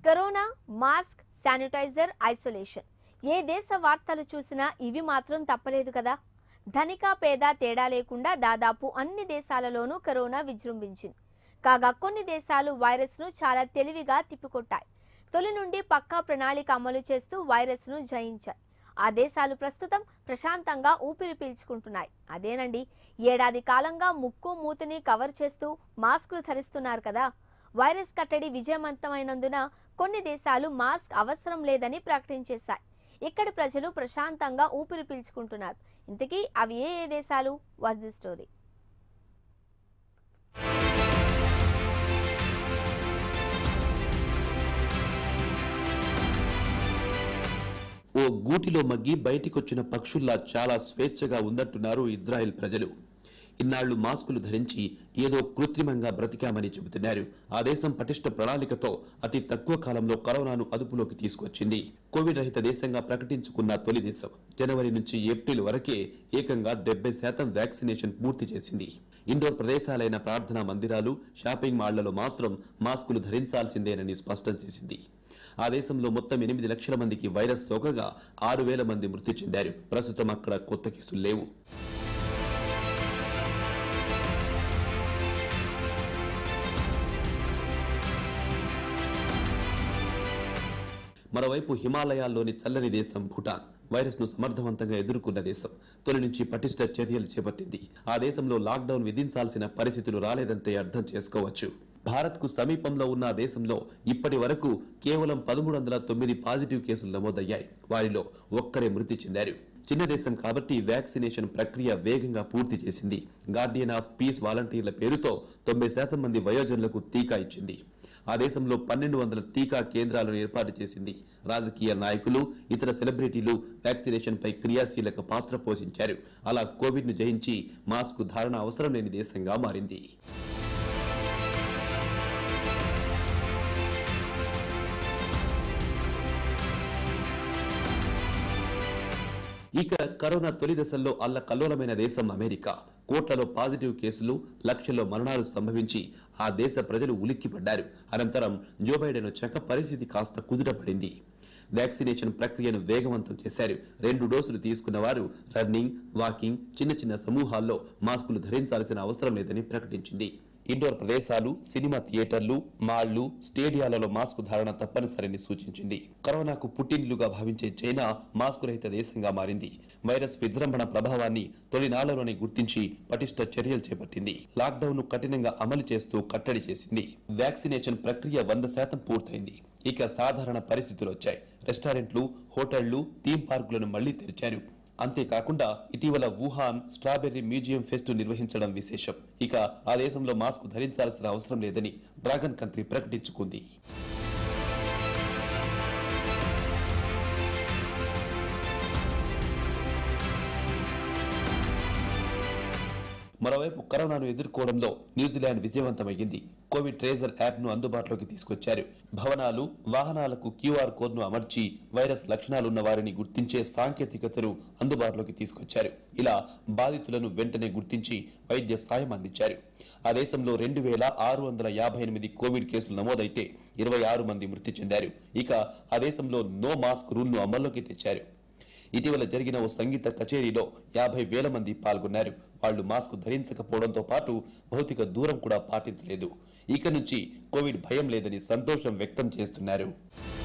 corona mask sanitiser isolation ఏ దేశ వార్తలు చూసినా ఇవి మాత్రం తప్పలేదు కదా ధనిక పేద తేడా లేకుండా దాదాపు అన్ని దేశాలలోనూ కరోనా విజృంభించింది కాగా కొన్ని దేశాలు వైరస్ను చాలా తెలివిగా తిప్పికొట్టాయి తొలి నుండి పక్కా ప్రణాళిక అమలు చేస్తూ వైరస్ను జయించాయి ఆ దేశాలు ప్రస్తుతం ప్రశాంతంగా ఊపిరి పీల్చుకుంటున్నాయి అదేనండి ఏడాది కాలంగా ముక్కు మూతిని కవర్ చేస్తూ మాస్కులు ధరిస్తున్నారు కదా వైరస్ కట్టడి విజయవంతమైనందున కొన్ని దేశాలు మాస్క్ అవసరం లేదని ప్రకటించేశాయి ఇక్కడి ప్రజలు ప్రశాంతంగా ఊపిరి పీల్చుకుంటున్నారు ఇంతకీ అవి ఏ ఏ దేశాలు వాజ్ ది స్టోరీ ఓ గూటిలో మగ్గి బయటికొచ్చిన పక్షుల్లా చాలా స్వేచ్ఛగా ఉందంటున్నారు ఇజ్రాయెల్ ప్రజలు ఇన్నాళ్లు మాస్కులు ధరించి ఏదో కృత్రిమంగా బ్రతికామని చెబుతున్నారు ఆ దేశం పటిష్ట ప్రణాళికతో అతి తక్కువ కాలంలో కరోనాను అదుపులోకి తీసుకొచ్చింది కోవిడ్ రహిత దేశంగా ప్రకటించుకున్న తొలి దేశం జనవరి నుంచి ఏప్రిల్ వరకే ఏకంగా డెబ్బై శాతం వ్యాక్సినేషన్ పూర్తి చేసింది ఇండోర్ ప్రదేశాలైన ప్రార్థనా మందిరాలు షాపింగ్ మాళ్లలో మాత్రం మాస్కులు ధరించాల్సిందేనని స్పష్టం చేసింది ఆ దేశంలో మొత్తం ఎనిమిది లక్షల మందికి వైరస్ సోకగా ఆరు వేల మంది మృతి చెందారు ప్రస్తుతం అక్కడ కొత్త కేసులు లేవు మరోవైపు హిమాలయాల్లోని చల్లని దేశం భూటాన్ వైరస్ ను సమర్థవంతంగా ఎదుర్కొన్న దేశం తొలి నుంచి పటిష్ట చర్యలు చేపట్టింది ఆ దేశంలో లాక్డౌన్ విధించాల్సిన పరిస్థితులు రాలేదంటే అర్థం చేసుకోవచ్చు భారత్ కు సమీపంలో ఉన్న ఆ దేశంలో ఇప్పటి వరకు కేవలం పదమూడు వందల తొమ్మిది పాజిటివ్ కేసులు నమోదయ్యాయి వారిలో ఒక్కరే మృతి చెందారు చిన్న దేశం కాబట్టి వ్యాక్సినేషన్ ప్రక్రియ వేగంగా పూర్తి చేసింది గార్డియన్ ఆఫ్ పీస్ వాలంటీర్ల పేరుతో తొంభై శాతం మంది వయోజనులకు టీకా ఇచ్చింది ఆ దేశంలో పన్నెండు వందల టీకా కేంద్రాలను ఏర్పాటు చేసింది రాజకీయ నాయకులు ఇతర సెలబ్రిటీలు వ్యాక్సినేషన్ పై క్రియాశీలక పాత్ర పోషించారు అలా కోవిడ్ ను జయించి మాస్క్ ధారణ అవసరం లేని దేశంగా మారింది ఇక కరోనా తొలి దశల్లో అల్లకల్లోలమైన దేశం అమెరికా కోట్లలో పాజిటివ్ కేసులు లక్షల్లో మరణాలు సంభవించి ఆ దేశ ప్రజలు ఉలిక్కిపడ్డారు అనంతరం జో బైడెన్ వచ్చాక పరిస్థితి కాస్త కుదుటపడింది వ్యాక్సినేషన్ ప్రక్రియను వేగవంతం చేశారు రెండు డోసులు తీసుకున్న వారు రన్నింగ్ వాకింగ్ చిన్న చిన్న సమూహాల్లో మాస్కులు ధరించాల్సిన అవసరం లేదని ప్రకటించింది ఇండోర్ ప్రదేశాలు సినిమా థియేటర్లు మాళ్లు స్టేడియాలలో మాస్క్ ధారణ తప్పనిసరిని సూచించింది కరోనాకు పుట్టినిల్లుగా భావించే చైనా మాస్క్ రహిత దేశంగా మారింది వైరస్ విజృంభణ ప్రభావాన్ని తొలినాళ్లలోనే గుర్తించి పటిష్ట చర్యలు చేపట్టింది లాక్డౌన్ ను కఠినంగా అమలు చేస్తూ కట్టడి చేసింది వ్యాక్సినేషన్ ప్రక్రియ వంద శాతం పూర్తయింది ఇక సాధారణ పరిస్థితులు వచ్చాయి రెస్టారెంట్లు హోటళ్లు థీమ్ పార్కులను మళ్లీ తెరిచారు అంతేకాకుండా ఇటీవల వుహాన్ స్ట్రాబెర్రీ మ్యూజియం ఫెస్ట్ నిర్వహించడం విశేషం ఇక ఆ దేశంలో మాస్క్ ధరించాల్సిన అవసరం లేదని డ్రాగన్ కంట్రీ ప్రకటించుకుంది మరోవైపు కరోనాను ఎదుర్కోవడంలో న్యూజిలాండ్ విజయవంతమైంది కోవిడ్ ట్రేజర్ యాప్ ను అందుబాటులోకి తీసుకొచ్చారు భవనాలు వాహనాలకు క్యూఆర్ కోడ్ ను అమర్చి వైరస్ లక్షణాలున్న వారిని గుర్తించే సాంకేతికతను అందుబాటులోకి తీసుకొచ్చారు ఇలా బాధితులను వెంటనే గుర్తించి వైద్య సాయం అందించారు ఆ దేశంలో రెండు వేల ఆరు వందల యాభై ఎనిమిది కోవిడ్ కేసులు నమోదైతే ఇరవై ఆరు మంది మృతి చెందారు ఇక ఆ దేశంలో నో మాస్క్ రూల్ ను అమల్లోకి తెచ్చారు ఇటీవల జరిగిన ఓ సంగీత కచేరీలో యాభై వేల మంది పాల్గొన్నారు వాళ్లు మాస్క్ ధరించకపోవడంతో పాటు భౌతిక దూరం కూడా పాటించలేదు ఇక నుంచి కోవిడ్ భయం లేదని సంతోషం వ్యక్తం చేస్తున్నారు